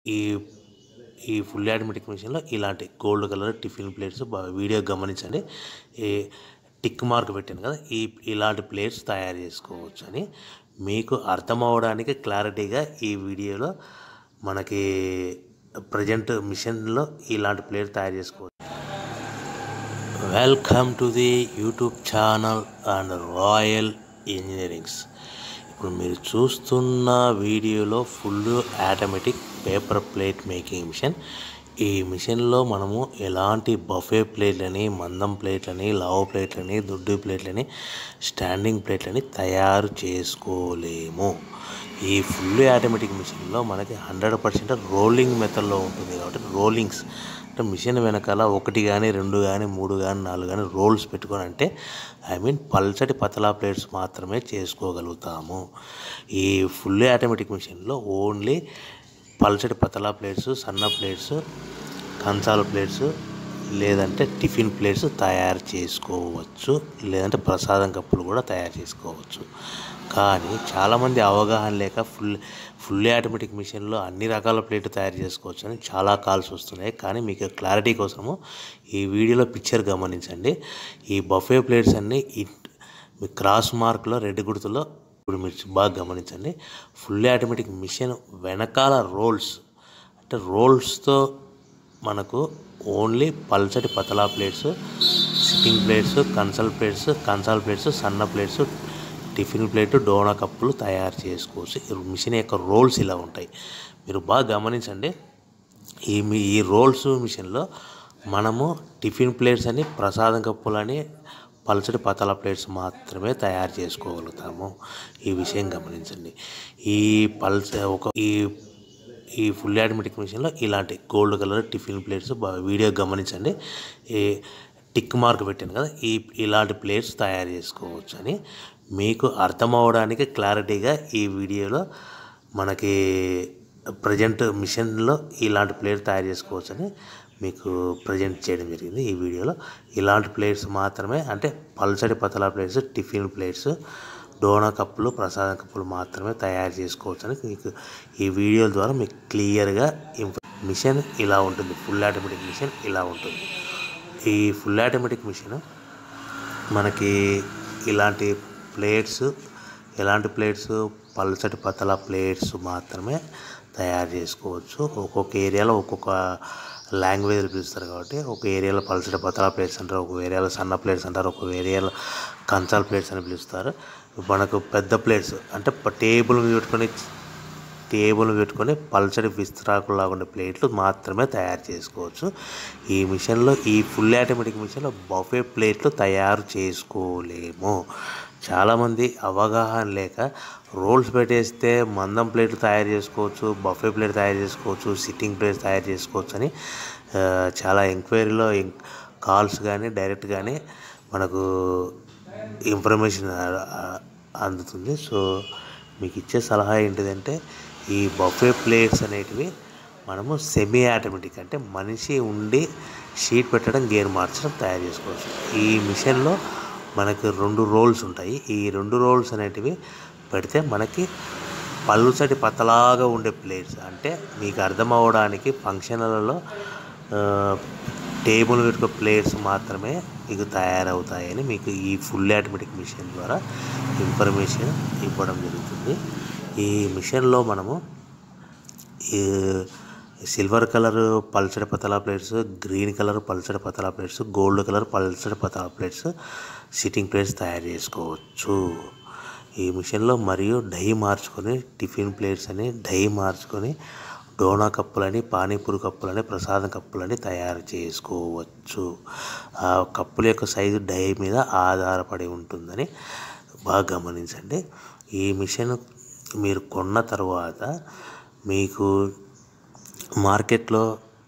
ఈ ఈ full automatic మిషన్లో ఇలాంటి గోల్డ్ కలర్ టిఫిన్ ప్లేట్స్ బాగా వీడియో గమనించండి ఈ టిక్ మార్క్ పెట్టాను కదా ఈ ఇలాంటి ప్లేట్స్ తయారు చేసుకోవచ్చు అని మీకు అర్థం అవడానికి క్లారిటీగా ఈ వీడియోలో మనకి ప్రజెంట్ మిషన్లో ఇలాంటి ప్లేట్ తయారు చేసుకోవచ్చు welcome to the YouTube channel and royal engineerings ఇప్పుడు మీరు చూస్తున్న వీడియోలో full automatic paper plate making machine ఈ మిషన్లో మనము ఎలాంటి బఫే ప్లేట్లని మందం ప్లేట్లని లావు ప్లేట్లని దొడ్డు ప్లేట్లని స్టాండింగ్ ప్లేట్లని తయారు చేసుకోలేము ఈ ఫుల్ ఆటోమేటిక్ మిషన్లో మనకి హండ్రెడ్ పర్సెంట్ రోలింగ్ మెథడ్లో ఉంటుంది కాబట్టి రోలింగ్స్ అంటే మిషన్ వెనకాల ఒకటి కానీ రెండు కానీ మూడు కానీ నాలుగు కానీ రోల్స్ పెట్టుకొని అంటే ఐ మీన్ పల్చటి పతలా ప్లేట్స్ మాత్రమే చేసుకోగలుగుతాము ఈ ఫుల్ ఆటోమేటిక్ మిషన్లో ఓన్లీ పల్చటి పతలా ప్లేట్స్ సన్న ప్లేట్స్ కంచాల ప్లేట్స్ లేదంటే టిఫిన్ ప్లేట్స్ తయారు చేసుకోవచ్చు లేదంటే ప్రసాదం కప్పులు కూడా తయారు చేసుకోవచ్చు కానీ చాలామంది అవగాహన లేక ఫుల్ ఫుల్ ఆటోమేటిక్ మిషన్లో అన్ని రకాల ప్లేట్లు తయారు చేసుకోవచ్చు అని చాలా కాల్స్ వస్తున్నాయి కానీ మీకు క్లారిటీ కోసము ఈ వీడియోలో పిక్చర్ గమనించండి ఈ బఫే ప్లేట్స్ అన్నీ ఈ మీ క్రాస్ మార్క్లో రెడ్ గుర్తులో ఇప్పుడు మీరు బాగా గమనించండి ఫుల్ ఆటోమేటిక్ మిషన్ వెనకాల రోల్స్ అంటే రోల్స్తో మనకు ఓన్లీ పల్చటి పతలా ప్లేట్స్ సిట్టింగ్ ప్లేట్స్ కన్సల్ ప్లేట్స్ కన్సాల్ ప్లేట్స్ సన్న ప్లేట్స్ టిఫిన్ ప్లేట్ డోనా కప్పులు తయారు చేసుకోవచ్చు ఈ మిషన్ యొక్క రోల్స్ ఇలా ఉంటాయి మీరు బాగా గమనించండి ఈ మీ ఈ రోల్స్ మిషన్లో మనము టిఫిన్ ప్లేట్స్ అని ప్రసాదం కప్పులని పల్చటి పతల ప్లేట్స్ మాత్రమే తయారు చేసుకోగలుగుతాము ఈ విషయం గమనించండి ఈ పల్చ ఒక ఈ ఈ ఫుల్ ఆటోమేటిక్ మిషన్లో ఇలాంటి గోల్డ్ కలర్ టిఫిన్ ప్లేట్స్ బాగా వీడియో గమనించండి ఈ టిక్ మార్క్ పెట్టాను కదా ఈ ఇలాంటి ప్లేట్స్ తయారు చేసుకోవచ్చు అని మీకు అర్థం అవడానికి క్లారిటీగా ఈ వీడియోలో మనకి ప్రజెంట్ మిషన్లో ఇలాంటి ప్లేట్ తయారు చేసుకోవచ్చు అని మీకు ప్రజెంట్ చేయడం జరిగింది ఈ వీడియోలో ఇలాంటి ప్లేట్స్ మాత్రమే అంటే పల్చడి పతలా ప్లేట్స్ టిఫిన్ ప్లేట్స్ డోనా కప్పులు ప్రసాదం కప్పులు మాత్రమే తయారు చేసుకోవచ్చు అని మీకు ఈ వీడియో ద్వారా మీకు క్లియర్గా ఇన్ఫ మిషన్ ఇలా ఉంటుంది ఫుల్ ఆటోమేటిక్ మిషన్ ఇలా ఉంటుంది ఈ ఫుల్ ఆటోమేటిక్ మిషన్ మనకి ఇలాంటి ప్లేట్స్ ఎలాంటి ప్లేట్స్ పల్చటి పతల ప్లేట్స్ మాత్రమే తయారు చేసుకోవచ్చు ఒక్కొక్క ఏరియాలో ఒక్కొక్క లాంగ్వేజ్ పిలుస్తారు కాబట్టి ఒక ఏరియాలో పల్చటి పతల ప్లేట్స్ అంటారు ఒక ఏరియాలో సన్న ప్లేట్స్ అంటారు ఒక ఏరియాలో కంచాల ప్లేట్స్ అని పిలుస్తారు మనకు పెద్ద ప్లేట్స్ అంటే టేబుల్ మీద పెట్టుకొని టేబుల్ పెట్టుకొని పల్చడి విస్తరాకులాగా ఉండే ప్లేట్లు మాత్రమే తయారు చేసుకోవచ్చు ఈ మిషన్లో ఈ ఫుల్ ఆటోమేటిక్ మిషన్లో బఫే ప్లేట్లు తయారు చేసుకోలేము చాలామంది అవగాహన లేక రోల్స్ పెట్టేస్తే మందం ప్లేట్లు తయారు చేసుకోవచ్చు బఫే ప్లేట్ తయారు చేసుకోవచ్చు సిట్టింగ్ ప్లేట్స్ తయారు చేసుకోవచ్చు అని ఆ, చాలా ఎంక్వైరీలో కాల్స్ కానీ డైరెక్ట్ కానీ మనకు ఇన్ఫర్మేషన్ అందుతుంది సో మీకు ఇచ్చే సలహా ఏంటిదంటే ఈ బఫే ప్లేట్స్ అనేటివి మనము సెమీ ఆటోమేటిక్ అంటే మనిషి ఉండి షీట్ పెట్టడం గేర్ మార్చడం తయారు చేసుకోవచ్చు ఈ మిషన్లో మనకి రెండు రోల్స్ ఉంటాయి ఈ రెండు రోల్స్ అనేటివి పెడితే మనకి పల్లుసటి పతలాగా ఉండే ప్లేట్స్ అంటే మీకు అర్థం అవ్వడానికి ఫంక్షన్లలో టేబుల్ పెట్టుకో ప్లేట్స్ మాత్రమే మీకు తయారవుతాయని మీకు ఈ ఫుల్ ఆటోమేటిక్ మిషన్ ద్వారా ఇన్ఫర్మేషన్ ఇవ్వడం జరుగుతుంది ఈ మిషన్లో మనము ఈ సిల్వర్ కలర్ పల్చడి పతలా ప్లేట్స్ గ్రీన్ కలర్ పల్చడి పతలా ప్లేట్స్ గోల్డ్ కలర్ పల్చడి పతలా ప్లేట్స్ సిట్టింగ్ ప్లేట్స్ తయారు చేసుకోవచ్చు ఈ మిషన్లో మరియు డై మార్చుకొని టిఫిన్ ప్లేట్స్ అని డై మార్చుకొని డోనా కప్పులని పానీపూరి కప్పులని ప్రసాదం కప్పులని తయారు చేసుకోవచ్చు ఆ కప్పుల యొక్క సైజు డై మీద ఆధారపడి ఉంటుందని బాగా గమనించండి ఈ మిషన్ మీరు కొన్న తర్వాత మీకు మార్కెట్లో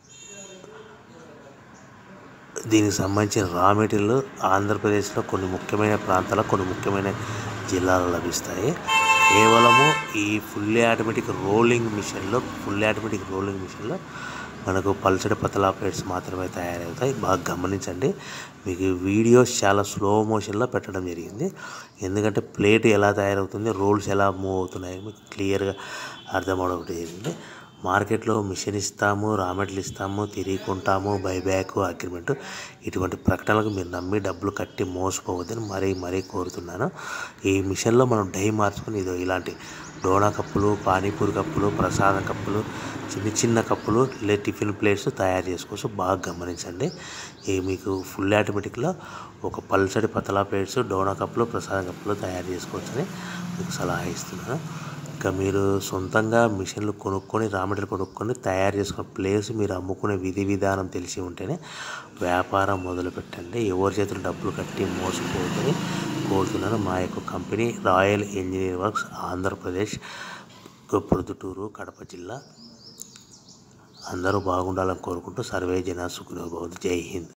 దీనికి సంబంధించిన రా మెటీరియల్ ఆంధ్రప్రదేశ్లో కొన్ని ముఖ్యమైన ప్రాంతాల్లో కొన్ని ముఖ్యమైన జిల్లాలో లభిస్తాయి కేవలము ఈ ఫుల్ ఆటోమేటిక్ రోలింగ్ మిషన్లో ఫుల్ ఆటోమేటిక్ రోలింగ్ మిషన్లో మనకు పల్చడి పతలా ప్లేట్స్ మాత్రమే తయారవుతాయి బాగా గమనించండి మీకు వీడియోస్ చాలా స్లో మోషన్లో పెట్టడం జరిగింది ఎందుకంటే ప్లేట్ ఎలా తయారవుతుంది రోల్స్ ఎలా మూవ్ అవుతున్నాయి మీకు క్లియర్గా అర్థం అవడం జరిగింది మార్కెట్లో మిషన్ ఇస్తాము రా మెటీరియల్ ఇస్తాము తిరిగి కొంటాము బైబ్యాక్ అగ్రిమెంట్ ఇటువంటి ప్రకటనలకు మీరు నమ్మి డబ్బులు కట్టి మోసపోవద్దని మరీ మరీ కోరుతున్నాను ఈ మిషన్లో మనం డై మార్చుకుని ఇదో ఇలాంటి డోనా కప్పులు పానీపూరి కప్పులు ప్రసాదం కప్పులు చిన్న చిన్న కప్పులు లే టిఫిన్ ప్లేట్స్ తయారు చేసుకోవచ్చు బాగా గమనించండి ఈ మీకు ఫుల్ ఆటోమేటిక్లో ఒక పల్సడి పతలా ప్లేట్స్ డోనా కప్పులు ప్రసాదం కప్పులు తయారు చేసుకోవచ్చని మీకు సలహా ఇస్తున్నాను ఇంకా మీరు సొంతంగా మిషన్లు కొనుక్కొని రా మెటీరియల్ కొనుక్కొని తయారు చేసుకున్న ప్లేస్ మీరు అమ్ముకునే విధి విధానం తెలిసి ఉంటేనే వ్యాపారం మొదలు పెట్టండి ఎవరి చేతులు డబ్బులు కట్టి మోసపోతుందని కోరుతున్నాను మా యొక్క company royal engineer works Andhra Pradesh Proddatur Kadapa జిల్లా అందరూ బాగుండాలని కోరుకుంటూ సర్వే జన సుఖినో భవంతు జై హింద్